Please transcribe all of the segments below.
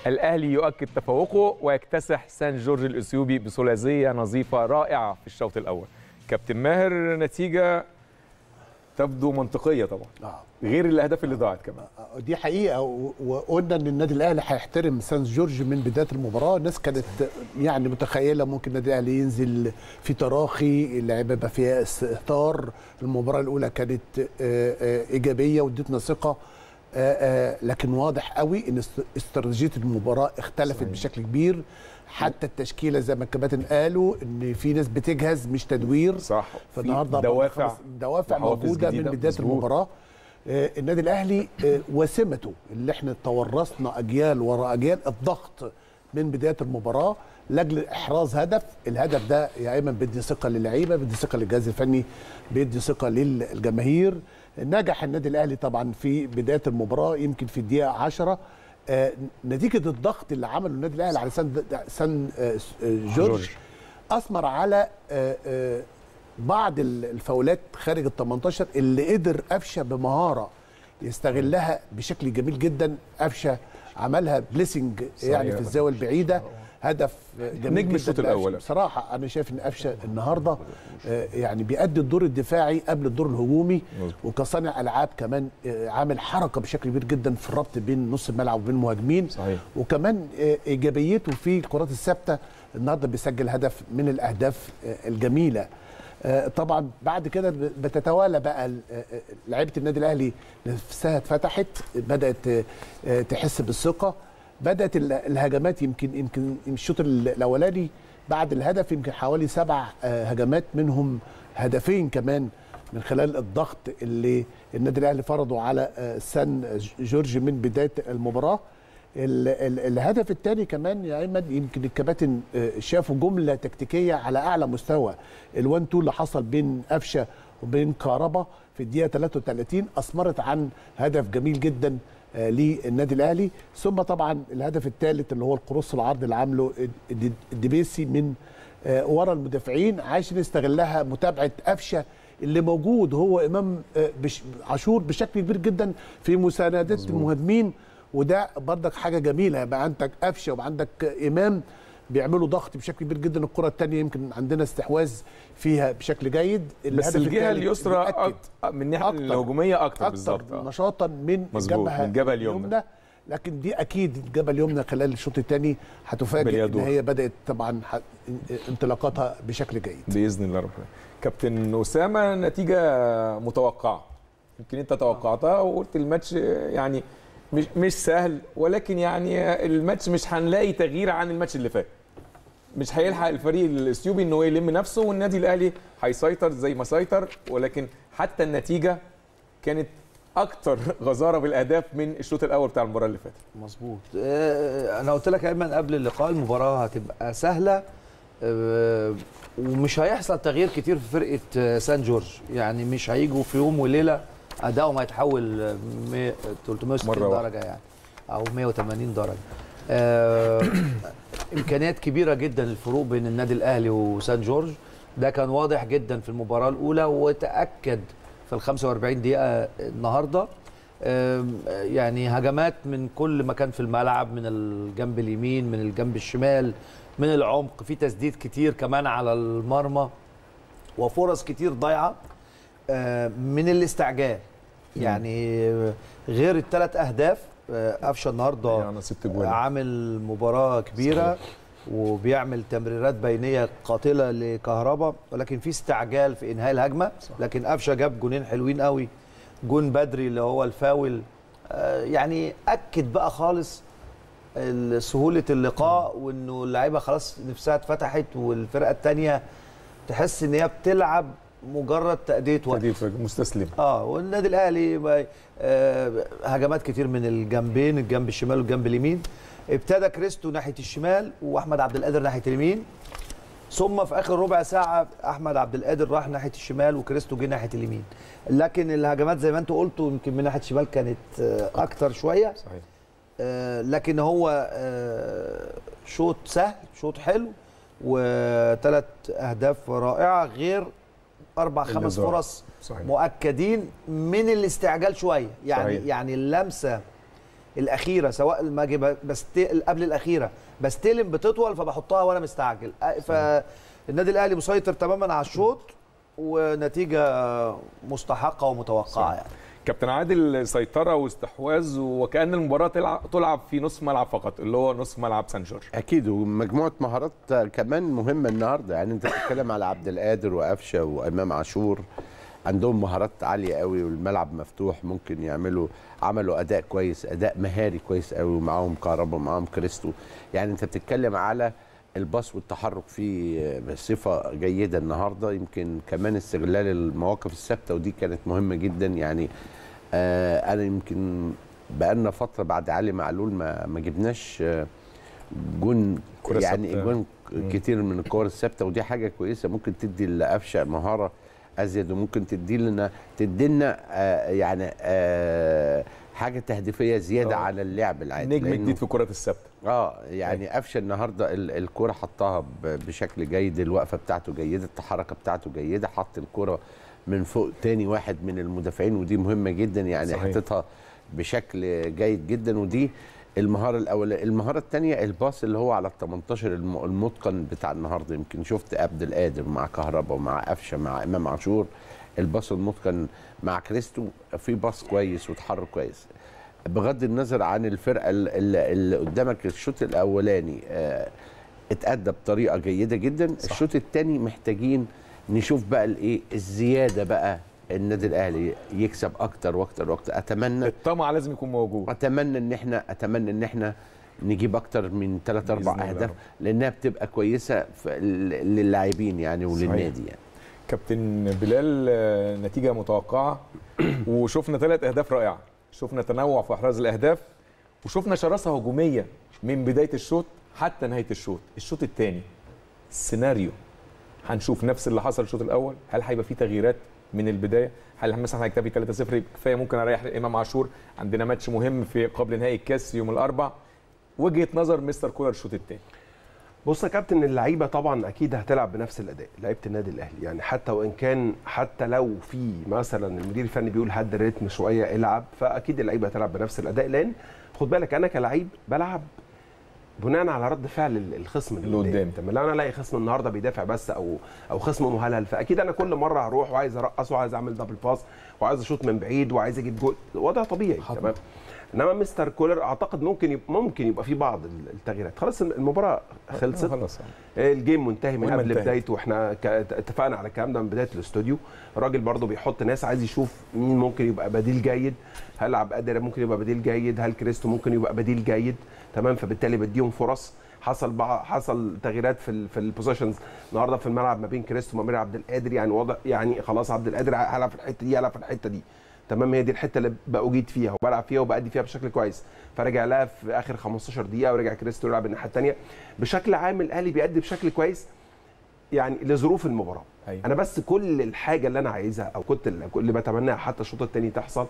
الاهلي يؤكد تفوقه ويكتسح سان جورج الاثيوبي بثلاثيه نظيفه رائعه في الشوط الاول كابتن ماهر نتيجه تبدو منطقيه طبعا آه. غير الاهداف اللي ضاعت كمان دي حقيقه و- وقلنا ان النادي الاهلي هيحترم سان جورج من بدايه المباراه الناس كانت يعني متخيله ممكن النادي الاهلي ينزل في تراخي اللعيبه يبقى فيها استهتار المباراه الاولى كانت آه، آه، ايجابيه وادتنا ثقه آه، آه، لكن واضح قوي ان است- استراتيجيه المباراه اختلفت صحيح. بشكل كبير حتى التشكيله زي ما الكباتن قالوا ان في ناس بتجهز مش تدوير صح فالنهارده في دوافع خمس- دوافع وحوافز موجوده من جديدة. بدايه مظبوط. المباراه آه، النادي الاهلي آه، وسمته اللي احنا تورثنا اجيال ورا اجيال الضغط من بدايه المباراه لاجل احراز هدف الهدف ده يا ايمن بيدي ثقه للعيبه بيدي ثقه للجهاز الفني بيدي ثقه للجماهير نجح النادي الاهلي طبعا في بدايه المباراه يمكن في الدقيقه 10 آه، نتيجه الضغط اللي عمله النادي الاهلي على سان سان آه، جورج جورج. اثمر على آه، آه، بعض ال- الفاولات خارج ال 18 اللي قدر قفشه بمهاره يستغلها بشكل جميل جدا قفشه عملها بليسنج يعني في الزاويه البعيده هدف جميل نجم جداً الشوط لقفشة. الأول. بصراحه انا شايف ان قفشه النهارده آه، يعني بيأدي الدور الدفاعي قبل الدور الهجومي مظبوط. وكصانع العاب كمان آه، عامل حركه بشكل كبير جدا في الربط بين نص الملعب وبين المهاجمين صحيح. وكمان آه، ايجابيته في الكرات الثابته النهارده بيسجل هدف من الاهداف آه، الجميله آه، طبعا بعد كده ب- بتتوالى بقى ال- آه، آه، لعيبه النادي الاهلي نفسها اتفتحت بدات آه، آه، تحس بالثقه بدات ال- الهجمات يمكن يمكن الشوط ال- الاولاني بعد الهدف يمكن حوالي سبع آه، هجمات منهم هدفين كمان من خلال الضغط اللي النادي الاهلي فرضه على آه، سان جورج من بدايه المباراه ال ال الهدف الثاني كمان يا ايمن يمكن الكباتن آه، شافوا جمله تكتيكيه على اعلى مستوى الوان تو اللي حصل بين قفشه وبين كهربا في الدقيقه 33 اثمرت عن هدف جميل جدا آه، للنادي الاهلي ثم طبعا الهدف الثالث اللي هو القرص العرض اللي عامله الد- الدبيسي من آه، ورا المدافعين عشان يستغلها متابعه قفشه اللي موجود هو امام آه، بش عاشور بشكل كبير جدا في مساندات المهاجمين وده برضك حاجه جميله يبقى عندك قفشه وعندك امام بيعملوا ضغط بشكل كبير جدا الكره الثانيه يمكن عندنا استحواذ فيها بشكل جيد بس الهدف الجهه الثالث اليسرى بيأكد أك- من الناحيه أكتر. الهجوميه اكتر اكتر بالظبط آه. نشاطا من مظبوط، الجبهه من الجبهة اليمنى. لكن دي اكيد الجبهه اليمنى خلال الشوط الثاني هتفاجئ ان باليدور. هي بدات طبعا ح- انطلاقاتها بشكل جيد باذن الله رب العالمين. كابتن اسامه نتيجه متوقعه يمكن انت توقعتها وقلت الماتش يعني مش مش سهل ولكن يعني الماتش مش هنلاقي تغيير عن الماتش اللي فات مش هيلحق الفريق الاثيوبي ان هو يلم نفسه والنادي الاهلي هيسيطر زي ما سيطر ولكن حتى النتيجه كانت اكتر غزاره بالاهداف من الشوط الاول بتاع المباراه اللي فاتت مظبوط آه، انا قلت لك يا ايمن قبل اللقاء المباراه هتبقى سهله آه، ومش هيحصل تغيير كتير في فرقه آه، سان جورج يعني مش هيجوا في يوم وليله ادائهم هيتحول آه، مية- 360 مرة واحدة. درجه يعني او 180 درجه آه، امكانيات كبيره جدا الفروق بين النادي الاهلي وسان جورج ده كان واضح جدا في المباراه الاولى وتاكد في ال 45 دقيقه النهارده آم، يعني هجمات من كل مكان في الملعب من الجنب اليمين من الجنب الشمال من العمق في تسديد كتير كمان على المرمى وفرص كتير ضايعه آه، من الاستعجال يعني غير الثلاث اهداف آه، قفشه النهارده يعني ست جوان عامل مباراه كبيره وبيعمل تمريرات بينيه قاتله لكهربا ولكن في استعجال في انهاء الهجمه لكن قفشه جاب جونين حلوين قوي جون بدري اللي هو الفاول آه، يعني اكد بقى خالص ال- سهوله اللقاء وانه اللعيبه خلاص نفسها اتفتحت والفرقه الثانيه تحس ان هي بتلعب مجرد تاديه وقت تهديد مستسلم اه والنادي الاهلي بقى- آه هجمات كتير من الجنبين الجنب الشمال والجنب اليمين ابتدى كريستو ناحيه الشمال واحمد عبد القادر ناحيه اليمين ثم في اخر ربع ساعه احمد عبد القادر راح ناحيه الشمال وكريستو جه ناحيه اليمين لكن الهجمات زي ما انتوا قلتوا يمكن من ناحيه الشمال كانت آه، اكتر شويه صحيح آه، لكن هو آه، شوط سهل شوط حلو وثلاث اهداف رائعه غير اربع اللي خمس ضاع. فرص صحيح مؤكدين من الاستعجال شويه يعني صحيح. صحيح. يعني اللمسه الاخيره سواء ما اجي ب- بست قبل الاخيره بستلم بتطول فبحطها وانا مستعجل أ- فالنادي الاهلي مسيطر تماما على الشوط ونتيجه مستحقه ومتوقعه يعني كابتن عادل سيطره واستحواذ وكان المباراه تلعب تلعب في نصف ملعب فقط اللي هو نصف ملعب سان جورج اكيد ومجموعه مهارات كمان مهمه النهارده يعني انت بتتكلم على عبد القادر وقفشه وامام عاشور عندهم مهارات عاليه قوي والملعب مفتوح ممكن يعملوا عملوا اداء كويس اداء مهاري كويس قوي ومعاهم كهربا ومعاهم كريستو يعني انت بتتكلم على الباص والتحرك فيه بصفه جيده النهارده يمكن كمان استغلال المواقف الثابته ودي كانت مهمه جدا يعني آه انا يمكن بقالنا فتره بعد علي معلول ما ما جبناش آه جون كرة يعني ثابتة. جون كتير من الكور الثابته ودي حاجه كويسه ممكن تدي لقفشه مهاره ازيد وممكن تدي لنا تدي لنا آه يعني آه حاجه تهديفيه زياده آه. على اللعب العادي نجم لأنه- جديد في كره الثابته اه يعني قفشه النهارده ال- الكره حطها ب- بشكل جيد الوقفه بتاعته جيده الحركه بتاعته جيده حط الكره من فوق تاني واحد من المدافعين ودي مهمه جدا يعني صحيح. حطتها بشكل جيد جدا ودي المهاره الاولى المهاره الثانيه الباص اللي هو على ال 18 الم- المتقن بتاع النهارده يمكن شفت عبد القادر مع كهربا ومع قفشه مع امام عاشور الباص المتقن مع كريستو في باص كويس وتحرك كويس بغض النظر عن الفرقه ال- ال- اللي قدامك الشوط الاولاني آه، اتأدى بطريقه جيده جدا صح. الشوط الثاني محتاجين نشوف بقى الايه الزياده بقى النادي الاهلي يكسب اكتر واكتر واكتر اتمنى الطمع لازم يكون موجود اتمنى ان احنا اتمنى ان احنا نجيب اكتر من ثلاث اربع بإذن الله اهداف رب. لانها بتبقى كويسه في- للاعبين يعني وللنادي يعني كابتن بلال آه، نتيجه متوقعه وشفنا ثلاث اهداف رائعه شفنا تنوع في احراز الاهداف وشفنا شراسه هجوميه من بدايه الشوط حتى نهايه الشوط الشوط الثاني سيناريو هنشوف نفس اللي حصل الشوط الاول هل هيبقى في تغييرات من البدايه هل مثلا هنكتفي 3-0 كفايه ممكن اريح امام عاشور عندنا ماتش مهم في قبل نهائي الكاس يوم الاربع وجهه نظر مستر كولر الشوط الثاني بص يا كابتن اللعيبه طبعا اكيد هتلعب بنفس الاداء لعيبه النادي الاهلي يعني حتى وان كان حتى لو في مثلا المدير الفني بيقول هد الريتم شويه العب فاكيد اللعيبه هتلعب بنفس الاداء لان خد بالك انا كلعيب بلعب بناء على رد فعل ال- الخصم اللي قدامي. تمام لو انا الاقي خصم النهارده بيدافع بس او او خصم مهلهل فاكيد انا كل مره هروح وعايز ارقص وعايز اعمل دبل باس وعايز اشوط من بعيد وعايز اجيب جول وضع طبيعي حاضر. تمام انما مستر كولر اعتقد ممكن يبقى ممكن يبقى في بعض التغييرات خلاص المباراه خلصت خلاص الجيم منتهي من المهم قبل انتهت. بدايته واحنا ك- اتفقنا على الكلام ده من بدايه الاستوديو الراجل برضه بيحط ناس عايز يشوف مين ممكن يبقى بديل جيد هل عبد القادر ممكن يبقى بديل جيد هل كريستو ممكن يبقى بديل جيد تمام فبالتالي بديهم فرص حصل بقى حصل تغييرات في ال في البوزيشنز النهارده في الملعب ما بين كريستو وما بين عبد القادر يعني وضع يعني خلاص عبد القادر هيلعب في الحته دي هيلعب في الحته دي تمام هي دي الحته اللي بأجيد فيها وبلعب فيها وبأدي فيها بشكل كويس فرجع لها في اخر 15 دقيقه ورجع كريستو يلعب الناحيه الثانيه بشكل عام الاهلي بيأدي بشكل كويس يعني لظروف المباراه أيوة. انا بس كل الحاجه اللي انا عايزها او كنت اللي اللي بتمناها حتى الشوط الثاني تحصل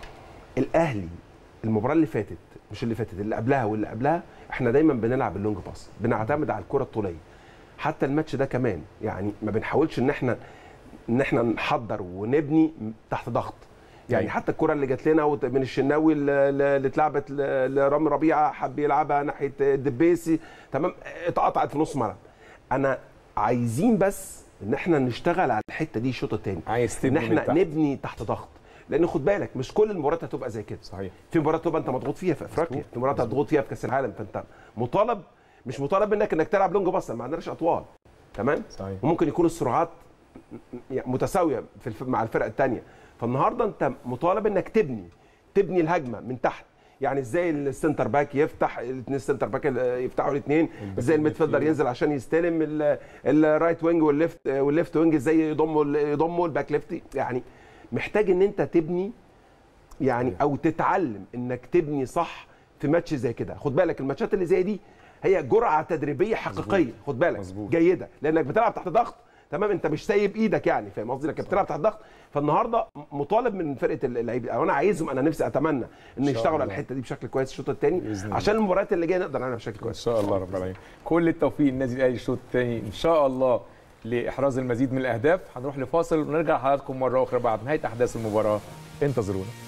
الاهلي المباراه اللي فاتت مش اللي فاتت اللي قبلها واللي قبلها احنا دايما بنلعب اللونج باس بنعتمد على الكره الطوليه حتى الماتش ده كمان يعني ما بنحاولش ان احنا ان احنا نحضر ونبني تحت ضغط يعني أيوة. حتى الكره اللي جات لنا وت- من الشناوي اللي اللي اتلعبت ل- لرامي ربيعه حب يلعبها ناحيه الدبيسي تمام اتقطعت في نص ملعب انا عايزين بس ان احنا نشتغل على الحته دي الشوط الثاني عايز ان تبني من احنا تحت. نبني تحت ضغط لان خد بالك مش كل المباريات هتبقى زي كده صحيح في مباريات تبقى انت مضغوط فيها في افريقيا في مباريات هتضغط فيها في كاس العالم فانت مطالب مش مطالب منك انك تلعب لونج باص ما عندناش اطوال تمام صحيح وممكن يكون السرعات يعني متساويه في الف... مع الفرق الثانيه فالنهارده انت مطالب انك تبني تبني الهجمه من تحت يعني ازاي السنتر باك يفتح الاثنين السنتر باك يفتحوا الاثنين ازاي الميدفيلدر ينزل عشان يستلم ال- الرايت وينج والليفت والليفت وينج ازاي يضموا ال- يضموا الباك ليفت يعني محتاج ان انت تبني يعني او تتعلم انك تبني صح في ماتش زي كده خد بالك الماتشات اللي زي دي هي جرعه تدريبيه حقيقيه خد بالك مظبوط. جيده لانك بتلعب تحت ضغط تمام انت مش سايب ايدك يعني فاهم قصدي لكن بتلعب تحت ضغط فالنهارده مطالب من فرقه اللعيبه او انا عايزهم انا نفسي اتمنى ان شاء يشتغلوا على الله. الحته دي بشكل كويس الشوط الثاني بإذن الله. عشان المباريات اللي جايه نقدر نعملها بشكل ان كويس شاء الله رب العالمين كل التوفيق للنادي الاهلي الشوط الثاني ان شاء الله لاحراز المزيد من الاهداف هنروح لفاصل ونرجع لحضراتكم مره اخرى بعد نهايه احداث المباراه انتظرونا